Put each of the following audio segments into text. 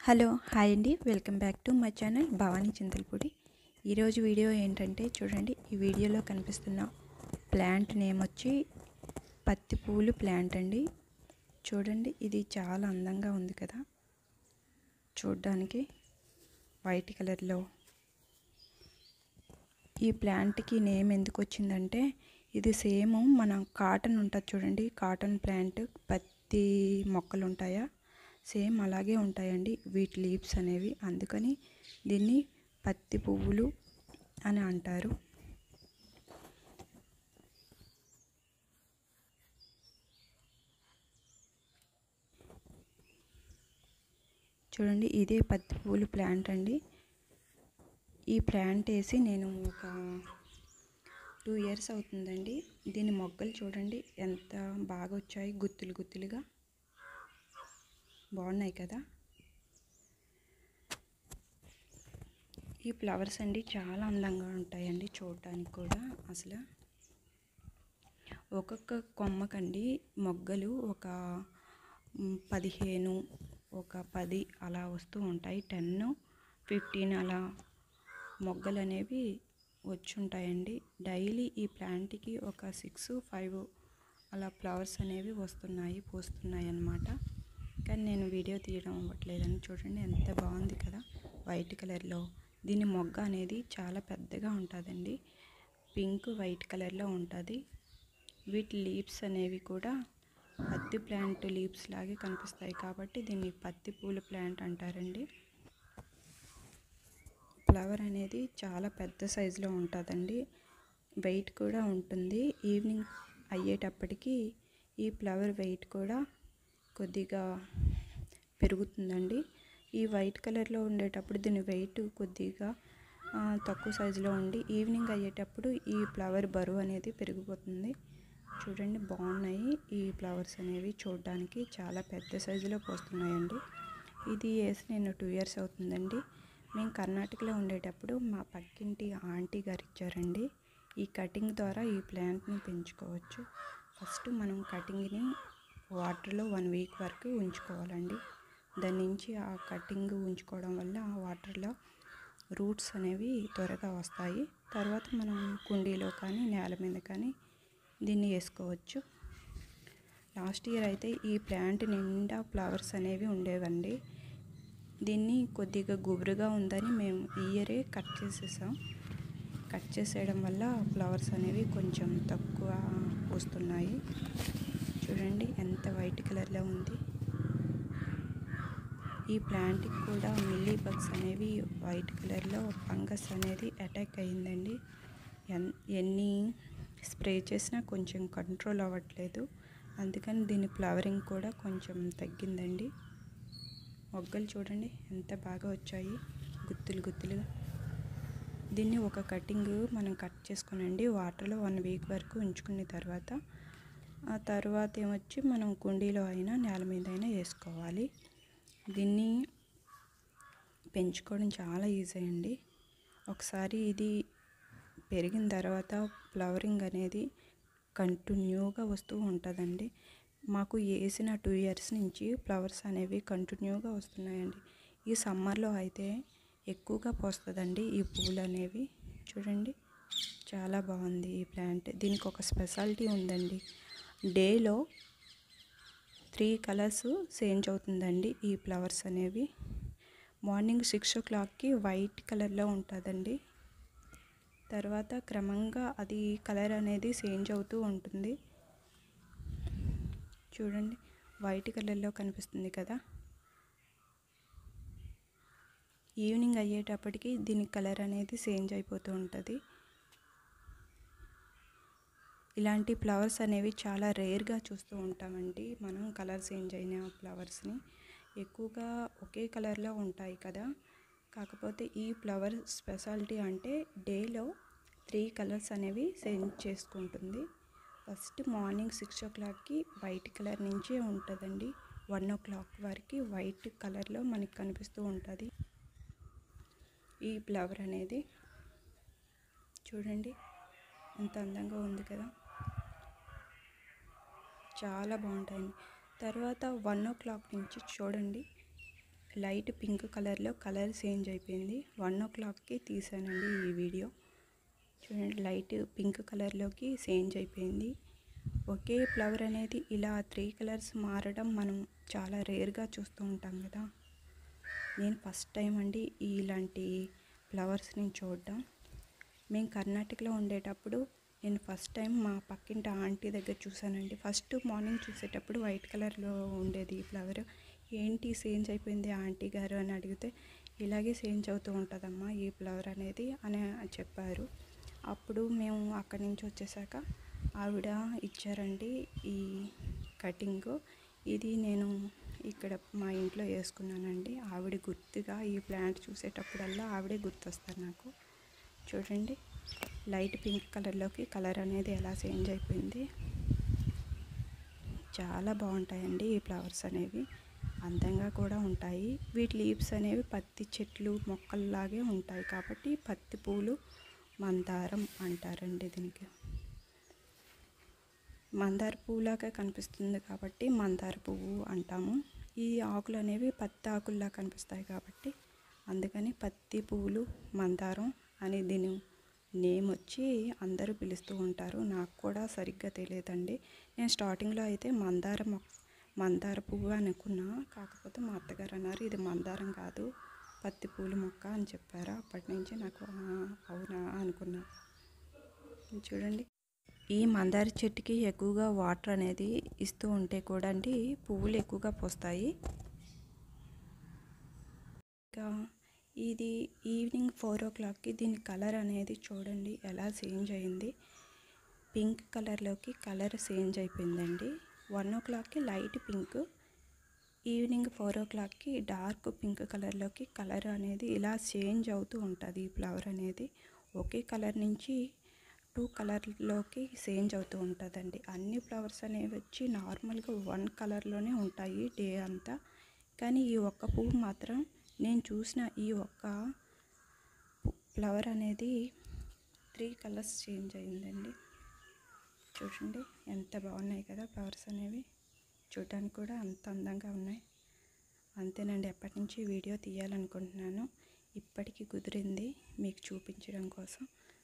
hello hi అండి welcome back to my channel Bhavani Chintalapudi ఈరోజు video ఏంటంటే చూడండి ఈ వీడియోలో కనిపిస్తున్న ప్లాంట్ నేమ్ వచ్చి పత్తి పూలు ప్లాంట్ అండి చూడండి ఇది చాలా అందంగా ఉంది కదా చూడ్డానికి వైట్ కలర్లో ఈ ప్లాంట్కి నేమ్ ఎందుకు వచ్చిందంటే ఇది సేమ్ మన కాటన్ ఉంటుంది చూడండి కాటన్ ప్లాంట్ పత్తి మొక్కలు ఉంటాయా సేమ్ అలాగే ఉంటాయండి వీటి లీవ్స్ అనేవి అందుకని దీన్ని పత్తి పువ్వులు అని అంటారు చూడండి ఇదే పత్తి పువ్వులు ప్లాంట్ అండి ఈ ప్లాంట్ వేసి నేను ఒక టూ ఇయర్స్ అవుతుందండి దీని మొగ్గలు చూడండి ఎంత బాగా వచ్చాయి గుత్తులు గుత్తులుగా బాగున్నాయి కదా ఈ ఫ్లవర్స్ అండి చాలా అందంగా ఉంటాయండి చూడటానికి కూడా అసలు ఒక్కొక్క కొమ్మకండి మొగ్గలు ఒక పదిహేను ఒక పది అలా వస్తూ ఉంటాయి టెన్ ఫిఫ్టీన్ అలా మొగ్గలు అనేవి వచ్చి ఉంటాయండి డైలీ ఈ ప్లాంట్కి ఒక సిక్స్ ఫైవ్ అలా ఫ్లవర్స్ అనేవి వస్తున్నాయి పూస్తున్నాయి అన్నమాట కానీ నేను వీడియో తీయడం అవ్వట్లేదని చూడండి ఎంత బాగుంది కదా వైట్ కలర్లో దీని మొగ్గ అనేది చాలా పెద్దగా ఉంటుందండి పింక్ వైట్ కలర్లో ఉంటుంది వీటి లీవ్స్ అనేవి కూడా పత్తి ప్లాంట్ లీవ్స్ లాగే కనిపిస్తాయి కాబట్టి దీన్ని పత్తి పూల ప్లాంట్ అంటారండి ఫ్లవర్ అనేది చాలా పెద్ద సైజులో ఉంటుందండి వెయిట్ కూడా ఉంటుంది ఈవినింగ్ అయ్యేటప్పటికి ఈ ఫ్లవర్ వెయిట్ కూడా కొద్దిగా పెరుగుతుందండి ఈ వైట్ కలర్లో ఉండేటప్పుడు దీని వెయిట్ కొద్దిగా తక్కువ సైజులో ఉండి ఈవినింగ్ అయ్యేటప్పుడు ఈ ఫ్లవర్ బరువు అనేది పెరిగిపోతుంది చూడండి బాగున్నాయి ఈ ఫ్లవర్స్ అనేవి చూడడానికి చాలా పెద్ద సైజులో పోస్తున్నాయండి ఇది వేసి నేను టూ ఇయర్స్ అవుతుందండి మేము కర్ణాటకలో ఉండేటప్పుడు మా పక్కింటి ఆంటీ గారు ఇచ్చారండి ఈ కటింగ్ ద్వారా ఈ ప్లాంట్ని పెంచుకోవచ్చు ఫస్ట్ మనం కటింగ్ని వాటర్లో వన్ వీక్ వరకు ఉంచుకోవాలండి దాని నుంచి ఆ కటింగ్ ఉంచుకోవడం వల్ల ఆ వాటర్లో రూట్స్ అనేవి త్వరగా వస్తాయి తర్వాత మనం కుండీలో కానీ నేల మీద కానీ దీన్ని వేసుకోవచ్చు లాస్ట్ ఇయర్ అయితే ఈ ప్లాంట్ నిండా ఫ్లవర్స్ అనేవి ఉండేవండి దీన్ని కొద్దిగా గుబురుగా ఉందని మేము ఈ ఇయరే కట్ చేసేసాం కట్ చేసేయడం వల్ల ఫ్లవర్స్ అనేవి కొంచెం తక్కువ వస్తున్నాయి చూడండి ఎంత వైట్ కలర్లో ఉంది ఈ ప్లాంట్కి కూడా మిల్లీ బగ్స్ అనేవి వైట్ కలర్లో ఫంగస్ అనేది అటాక్ అయ్యిందండి ఎన్ ఎన్ని స్ప్రే చేసినా కొంచెం కంట్రోల్ అవ్వట్లేదు అందుకని దీని ఫ్లవరింగ్ కూడా కొంచెం తగ్గిందండి మొగ్గలు చూడండి ఎంత బాగా వచ్చాయి గుత్తులు గుత్తులుగా దీన్ని ఒక కటింగ్ మనం కట్ చేసుకునండి వాటర్లో వన్ వీక్ వరకు ఉంచుకున్న తర్వాత ఆ తర్వాత ఏమొచ్చి మనం కుండీలో అయినా నేల మీద అయినా వేసుకోవాలి దీన్ని పెంచుకోవడం చాలా ఈజీ అండి ఒకసారి ఇది పెరిగిన తర్వాత ఫ్లవరింగ్ అనేది కంటిన్యూగా వస్తూ ఉంటుందండి మాకు వేసిన టూ ఇయర్స్ నుంచి ఫ్లవర్స్ అనేవి కంటిన్యూగా వస్తున్నాయండి ఈ సమ్మర్లో అయితే ఎక్కువగా పోస్తుందండి ఈ పూలు అనేవి చూడండి చాలా బాగుంది ఈ ప్లాంట్ దీనికి ఒక స్పెషాలిటీ ఉందండి డేలో త్రీ కలర్స్ చేంజ్ అవుతుందండి ఈ ఫ్లవర్స్ అనేవి మార్నింగ్ సిక్స్ ఓ క్లాక్కి వైట్ కలర్లో ఉంటుందండి తర్వాత క్రమంగా అది కలర్ అనేది చేంజ్ అవుతూ ఉంటుంది చూడండి వైట్ కలర్లో కనిపిస్తుంది కదా ఈవినింగ్ అయ్యేటప్పటికి దీని కలర్ అనేది చేంజ్ అయిపోతూ ఉంటుంది ఇలాంటి ఫ్లవర్స్ అనేవి చాలా రేర్గా చూస్తూ ఉంటామండి మనం కలర్ చేంజ్ అయిన ఫ్లవర్స్ని ఎక్కువగా ఒకే కలర్లో ఉంటాయి కదా కాకపోతే ఈ ఫ్లవర్ స్పెషాలిటీ అంటే డేలో త్రీ కలర్స్ అనేవి చేంజ్ చేసుకుంటుంది ఫస్ట్ మార్నింగ్ సిక్స్ ఓ క్లాక్కి వైట్ కలర్ నుంచే ఉంటుందండి వన్ ఓ క్లాక్ వరకు వైట్ కలర్లో మనకి కనిపిస్తూ ఉంటుంది ఈ ఫ్లవర్ అనేది చూడండి ఎంత అందంగా ఉంది కదా చాలా బాగుంటాయండి తర్వాత వన్ ఓ క్లాక్ నుంచి చూడండి లైట్ పింక్ కలర్లో కలర్ చేంజ్ అయిపోయింది వన్ ఓ క్లాక్కి తీసానండి ఈ వీడియో చూడండి లైట్ పింక్ కలర్లోకి చేంజ్ అయిపోయింది ఒకే ఫ్లవర్ అనేది ఇలా త్రీ కలర్స్ మారడం మనం చాలా రేర్గా చూస్తూ ఉంటాం కదా నేను ఫస్ట్ టైం అండి ఇలాంటి ఫ్లవర్స్ని చూడడం మేము కర్ణాటకలో ఉండేటప్పుడు నేను ఫస్ట్ టైం మా పక్కింటి ఆంటీ దగ్గర చూసానండి ఫస్ట్ మార్నింగ్ చూసేటప్పుడు వైట్ కలర్లో ఉండేది ఈ ఫ్లవర్ ఏంటి చేంజ్ అయిపోయింది ఆంటీ గారు అని అడిగితే ఇలాగే చేంజ్ అవుతూ ఉంటుందమ్మా ఈ ఫ్లవర్ అనేది అని చెప్పారు అప్పుడు మేము అక్కడి నుంచి వచ్చేసాక ఆవిడ ఇచ్చారండి ఈ కటింగ్ ఇది నేను ఇక్కడ మా ఇంట్లో వేసుకున్నానండి ఆవిడ గుర్తుగా ఈ ప్లాంట్ చూసేటప్పుడల్లా ఆవిడే గుర్తొస్తారు నాకు చూడండి లైట్ పింక్ కలర్లోకి కలర్ అనేది ఎలా చేంజ్ అయిపోయింది చాలా బాగుంటాయండి ఈ ఫ్లవర్స్ అనేవి అందంగా కూడా ఉంటాయి వీటి లీవ్స్ అనేవి పత్తి చెట్లు మొక్కల్లాగే ఉంటాయి కాబట్టి పత్తి పూలు మందారం అంటారండి దీనికి మందార పువ్వులాగా కనిపిస్తుంది కాబట్టి మందార పువ్వు అంటాము ఈ ఆకులు అనేవి పత్తి ఆకుల్లా కనిపిస్తాయి కాబట్టి అందుకని పత్తి పువ్వులు మందారం అని దీని నేమ్ వచ్చి అందరూ పిలుస్తూ ఉంటారు నాకు కూడా సరిగ్గా తెలియదండి నేను స్టార్టింగ్లో అయితే మందార మొక్క మందార పువ్వు అనుకున్నా కాకపోతే మా అత్తగారు అన్నారు ఇది మందారం కాదు పత్తి పూల మొక్క అని చెప్పారు అప్పటి నుంచి నాకు అవునా అనుకున్నా చూడండి ఈ మందార చెట్టుకి ఎక్కువగా వాటర్ అనేది ఇస్తూ ఉంటే కూడా అండి పువ్వులు ఎక్కువగా పోస్తాయి ఇంకా ఇది ఈవినింగ్ ఫోర్ ఓ క్లాక్కి దీని కలర్ అనేది చూడండి ఎలా చేంజ్ అయింది పింక్ కలర్లోకి కలర్ చేంజ్ అయిపోయిందండి వన్ ఓ క్లాక్కి లైట్ పింక్ ఈవినింగ్ ఫోర్ ఓ క్లాక్కి డార్క్ పింక్ కలర్లోకి కలర్ అనేది ఇలా చేంజ్ అవుతూ ఉంటుంది ఈ ఫ్లవర్ అనేది ఒకే కలర్ నుంచి టూ కలర్లోకి చేంజ్ అవుతూ ఉంటుందండి అన్ని ఫ్లవర్స్ అనేవి వచ్చి నార్మల్గా వన్ కలర్లోనే ఉంటాయి డే అంతా కానీ ఈ ఒక్క పువ్వు మాత్రం నేను చూసిన ఈ ఒక్క ఫ్లవర్ అనేది త్రీ కలర్స్ చేంజ్ అయిందండి చూడండి ఎంత బాగున్నాయి కదా ఫ్లవర్స్ అనేవి చూడడానికి కూడా అంత అందంగా ఉన్నాయి అంతేనండి ఎప్పటి నుంచి వీడియో తీయాలనుకుంటున్నాను ఇప్పటికి కుదిరింది మీకు చూపించడం కోసం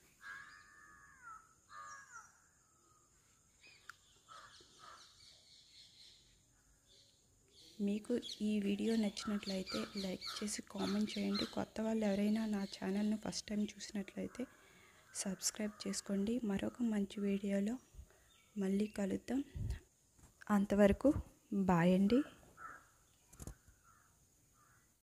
మీకు ఈ వీడియో నచ్చినట్లయితే లైక్ చేసి కామెంట్ చేయండి కొత్త వాళ్ళు ఎవరైనా నా ఛానల్ను ఫస్ట్ టైం చూసినట్లయితే సబ్స్క్రైబ్ చేసుకోండి మరొక మంచి వీడియోలో మళ్ళీ కలుద్దాం అంతవరకు బాయ్ అండి